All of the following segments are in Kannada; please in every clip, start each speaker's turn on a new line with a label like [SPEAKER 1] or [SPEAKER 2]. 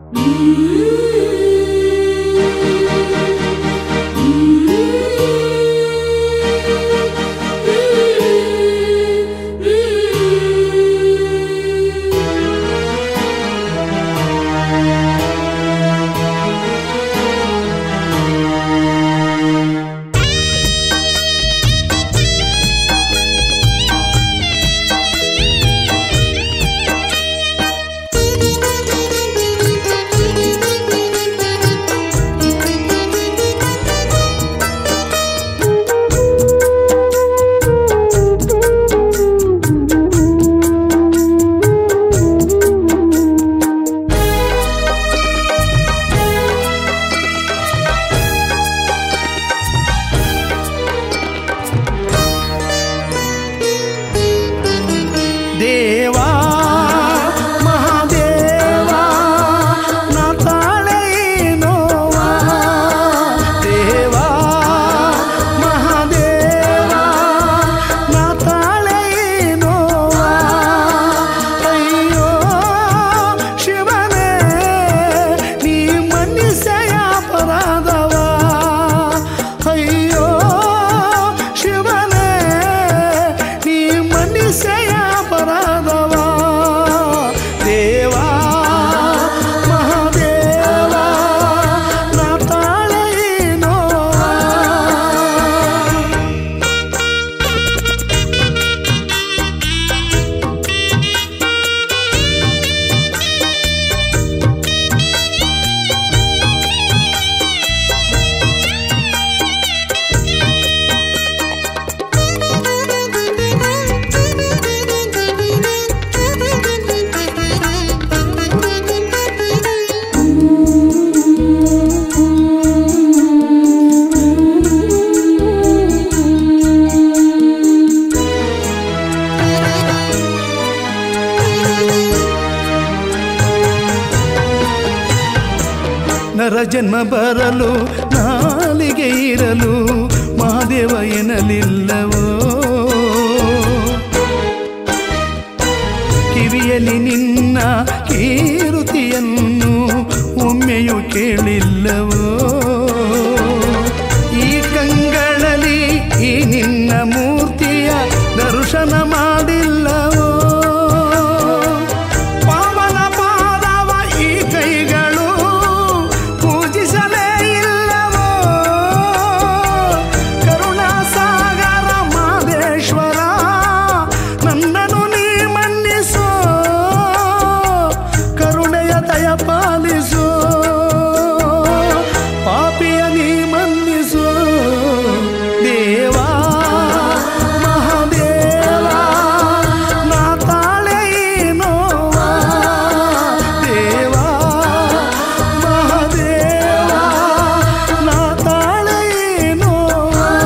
[SPEAKER 1] ದೇವಾ ಮಹಾದೇವಾ ನಾ ತಾಳೇನೋವಾ ದೇವಾ ಮಹಾದೇವಾ ನಾ ತಾಳೇನೋವಾ ಅಯ್ಯೋ ಶಿವನೇ ನೀ ಮನ್ನಿಸೆಯ ಅಪರಾಧವಾ ಅಯ್ಯೋ ಶಿವನೇ ನೀ ಮನ್ನಿಸೆಯ ಅಪರಾಧವಾ ದೇವಾ ಮಹಾದೇವಾ ನಾ ತಾಳೇನೋವಾ ನರ ಜನ್ಮ ಬರಲು ನಾಲಿಗೆ ಇರಲು ಮಹಾದೇವ ಎನ್ನಲಿಲ್ಲವೋ ಕಿವಿಯಲ್ಲಿ ನಿನ್ನ ಕೀರುತಿಯನ್ನು ಒಮ್ಮೆಯೂ ಕೇಳಿಲ್ಲವೋ ಈ ಕಂಗಳಲ್ಲಿ ಈ ನಿನ್ನ ಮೂರ್ತಿಯ ದರ್ಶನ ಮಾಡಿಲ್ಲವೋ ಪಾವನ ಪಾದವ ಈ ಕೈಗಳು ಪೂಜಿಸಲೇ ಇಲ್ಲವೋ ಕರುಣಾಸಾಗರ ಮಾದೇಶ್ವರ ನನ್ನನ್ನು ನೀ ಮನ್ನಿಸೋ ಕರುಣೆಯ ದಯ ಪಾಲಿಸೋ ಪಾಪಿಯ ನೀ ಮನ್ನಿಸೋ ದೇವಾ ಮಹಾದೇವಾ ನಾ ತಾಳೇನೋವಾ ದೇವಾ ಮಹಾದೇವಾ ನಾ ತಾಳೇನೋವಾ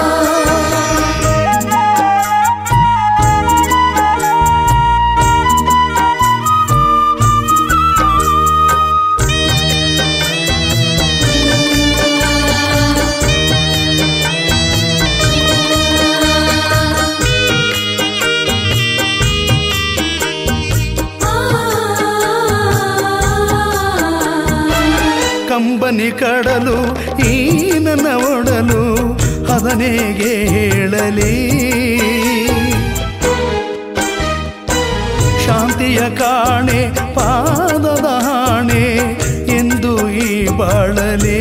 [SPEAKER 1] ಕಂಬನಿ ಕಡಲು ಈ ನನ್ನ ಒಡಲು ಅದನೇಗೆ ಹೇಳಲಿ ಶಾಂತಿಯ ಕಾಣೆ ಪಾದದ ಹಾಣೆ ಎಂದು ಈ ಬಾಳಲಿ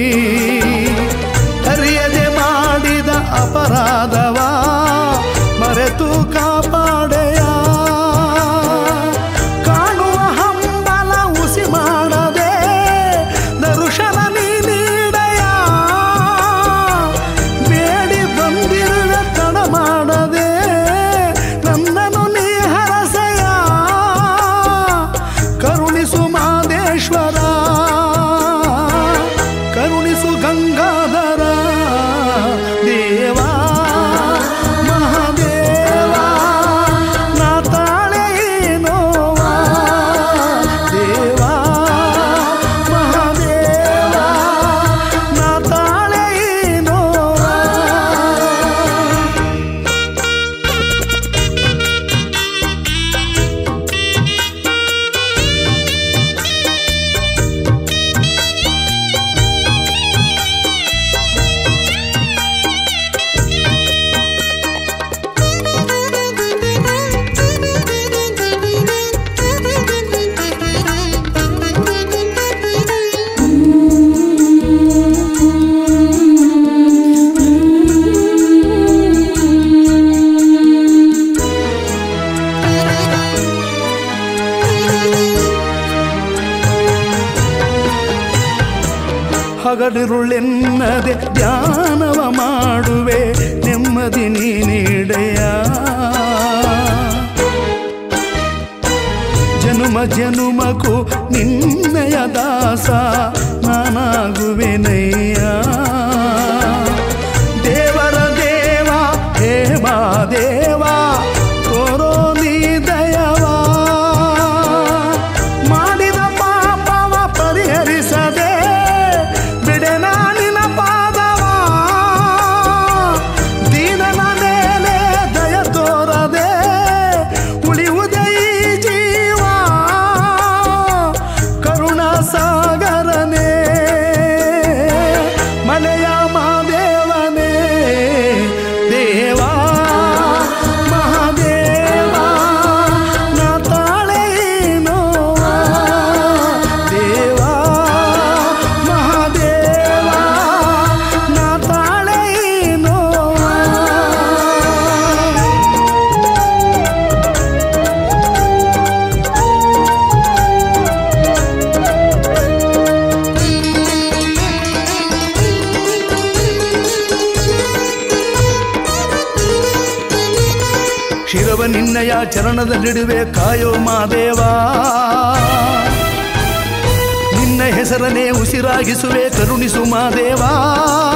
[SPEAKER 1] ಅರಿಯದೆ ಮಾಡಿದ ಅಪರಾಧವ ಮರೆತು ಕಾಪಾಡೆಯ ಕಾಣುವ ಹಂಬಲ ಉಸಿ ಮಾಡದೆ ದರ್ಶನ ನೀ ನೀಡೆಯ ಬೇಡಿ ಬಂದಿರುವ ತಡ ಮಾಡದೆ ನನ್ನನ್ನು ನೀ ಹರಸೆಯ ಕರುಣಿಸು ಮಾದೇಶ್ವರ ಹಗಲಿರುಳೆನ್ನದೆ ಧ್ಯಾನವ ಮಾಡುವೆ ನೆಮ್ಮದಿ ನೀಡೆಯ ಜನುಮ ಜನುಮಕು ನಿನ್ನಯ ದಾಸ ನಾನಾಗುವೆನಯ್ಯ ದೇವರ ದೇವ ಹೇಮಾ ದೇವ ತೋರೋ ನೀ ದಯವಾ ಮಾಡಿದ ಪಾಪವ ಪರಿಹರಿಸದೆ ಬಿಡೆ ನಾನಿನ ಪಾದವ ದೀನನ ಮೇಲೆ ದಯ ತೋರದೆ ಉಳಿಯುವುದೇ ಈ ಜೀವ ಕರುಣ ಸಾಗರನೇ ಮಲೆಯ ಮಾದೇವನೇ ದೇವಾ ಮಹಾದೇವ ನಾ ತಾಳೇನೋ ದೇವಾ ಮಹಾದೇವ ನಾ ತಾಳೇನೋ ಶಿರವ ನಿನ್ನಯ ಚರಣದಲ್ಲಿಡುವೆ ಕಾಯೋ ಮಾದೇವ ನಿನ್ನ ಹೆಸರನೇ ಉಸಿರಾಗಿಸುವೆ ಕರುಣಿಸು ಮಾದೇವಾ